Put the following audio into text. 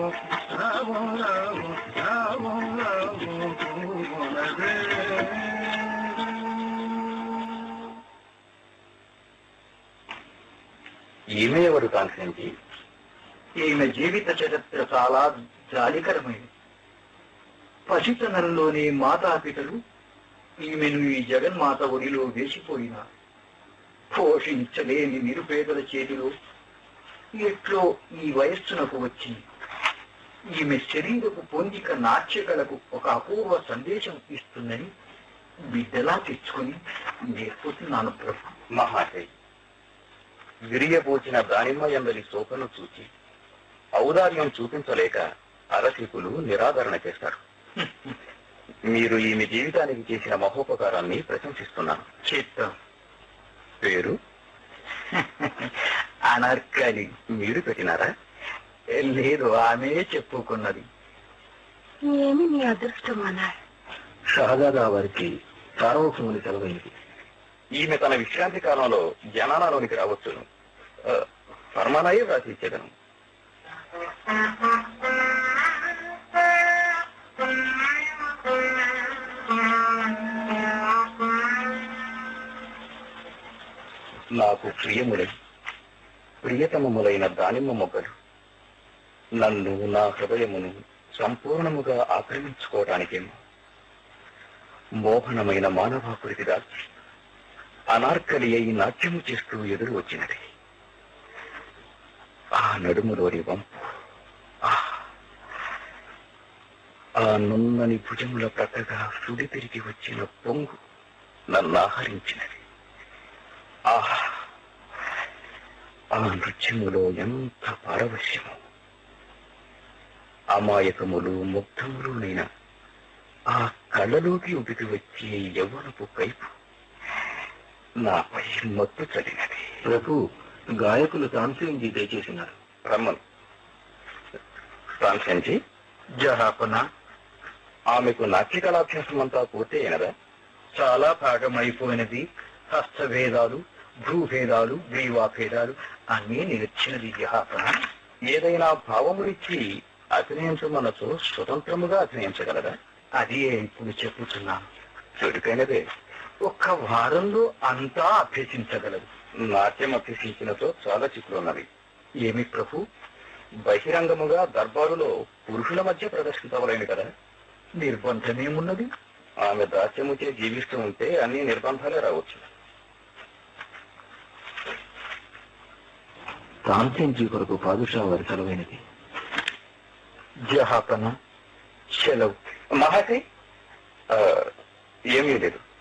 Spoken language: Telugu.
ఈమె ఎవరు కాంక్షించి ఈమె జీవిత చరిత్ర చాలా జాలికరమైనది పసితనంలోని మాతాపితలు ఈమెను ఈ జగన్మాత ఒడిలో వేసిపోయినారు పోషించలేని నిరుపేదల చేతిలో ఎట్లో ఈ వయస్సునకు వచ్చింది ఈమె శరీరపు పొందిక నాట్యకలకు ఒక అపూర్వ సందేశం ఇస్తుందని బిడ్డలా తెచ్చుకొని నేర్పుతున్నాను ప్రభు మహాశయ్ విరియబోచిన దానిమ్మ ఎందరి శోకను చూచి ఔదార్యం చూపించలేక అరసికులు నిరాదరణ చేస్తారు మీరు ఈమె జీవితానికి చేసిన మహోపకారాన్ని ప్రశంసిస్తున్నాను చిత్తం పేరు అనర్కలి మీరు పెట్టినారా లేదు ఆమె చెప్పుకున్నది ఏమి నీ అదృష్టం అన్నారు షహజాదా వారికి సార్వభౌముని సెలవైంది ఈమె తన విశ్రాంతి కాలంలో జనాలలోనికి రావచ్చును ఆ, ఫర్మానాయే వ్రాసి ఇచ్చేదను నాకు ప్రియములై ప్రియతమములైన దానిమ్మ మొగ్గలు నన్ను నా హృదయమును సంపూర్ణముగా ఆక్రమించుకోవటానికేమో మోహనమైన మానవాకృతి దాల్చి అనార్కలి అయి నాట్యము చేస్తూ ఎదురు వచ్చినది ఆ నడుములోని వంపు ఆహ్! ఆ నున్నని భుజముల ప్రక్కగా సుడి తిరిగి వచ్చిన పొంగు నన్ను ఆహరించినది ఆహ్! ఆ నృత్యములో ఎంత పారవశ్యము అమాయకములు ముగ్ధములునైన ఆ కళ్ళలోకి ఉడికి వచ్చే యవ్వనపు కైపు నాపై మత్తు చదివినది ప్రభు గాయకులు తాన్సేంజీ దయచేసినారు రమ్మను కాంక్షంచి జహాపన ఆమెకు నాట్యకళాభ్యాసం అంతా పూర్తి అయినదా చాలా భాగం అయిపోయినది హస్తభేదాలు భూభేదాలు గ్రీవాభేదాలు అన్నీ నేర్చినది జహాపన ఏదైనా భావమునిచ్చి అభినయించమనచో స్వతంత్రముగా అభినయించగలరా అది ఇప్పుడు చెప్పుతున్నాను చురుకైనదే ఒక్క వారంలో అంతా అభ్యసించగలదు నాట్యం అభ్యసించినచో చాలా చిక్కులున్నవి ఏమి ప్రభు బహిరంగముగా దర్బారులో పురుషుల మధ్య ప్రదర్శించవలేను కదా నిర్బంధమేమున్నది ఆమె దాస్యముచే జీవిస్తూ ఉంటే అన్ని నిర్బంధాలే రావచ్చు తాన్సేంజీ కొరకు పాదుషా వారి సెలవైనది జహాపన సెలవు మహాశయ్ ఆ, ఏమీ లేదు